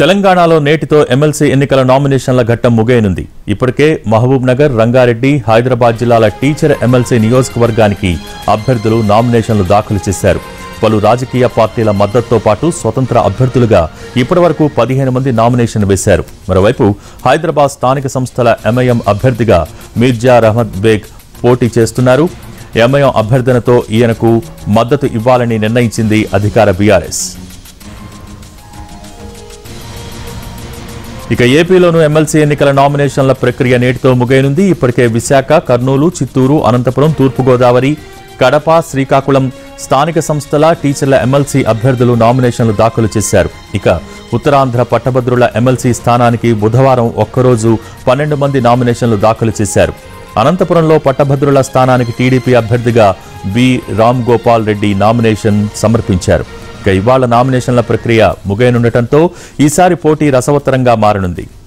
తెలంగాణలో నేటితో ఎమ్మెల్సీ ఎన్నికల నామినేషన్ల ఘట్టం ముగియనుంది ఇప్పటికే మహబూబ్ నగర్ రంగారెడ్డి హైదరాబాద్ జిల్లాల టీచర్ ఎమ్మెల్సీ నియోజకవర్గానికి అభ్యర్థులు నామినేషన్లు దాఖలు చేశారు పలు రాజకీయ పార్టీల మద్దతుతో పాటు స్వతంత్ర అభ్యర్థులుగా ఇప్పటివరకు పదిహేను మంది నామినేషన్ వేశారు మరోవైపు హైదరాబాద్ స్థానిక సంస్థల ఎంఐఎం అభ్యర్థిగా మీర్జా రహమద్ బేగ్ పోటీ చేస్తున్నారు ఎంఐఎం అభ్యర్థనతో ఈయనకు మద్దతు ఇవ్వాలని నిర్ణయించింది అధికార బీఆర్ఎస్ ఇక ఏపీలోనూ ఎమ్మెల్సీ ఎన్నికల నామినేషన్ల ప్రక్రియ నేటితో ముగియనుంది ఇప్పటికే విశాఖ కర్నూలు చిత్తూరు అనంతపురం తూర్పుగోదావరి కడప శ్రీకాకుళం స్థానిక సంస్థల టీచర్ల ఎమ్మెల్సీ అభ్యర్థులు నామినేషన్లు దాఖలు చేశారు ఇక ఉత్తరాంధ్ర పట్టభద్రుల ఎమ్మెల్సీ స్థానానికి బుధవారం ఒక్కరోజు పన్నెండు మంది నామినేషన్లు దాఖలు చేశారు అనంతపురంలో పట్టభద్రుల స్థానానికి టీడీపీ అభ్యర్థిగా బి రామ్ గోపాల్ రెడ్డి నామినేషన్ సమర్పించారు ఇక ఇవాళ నామినేషన్ల ప్రక్రియ ముగియనుండటంతో ఈసారి పోటీ రసవత్తరంగా మారనుంది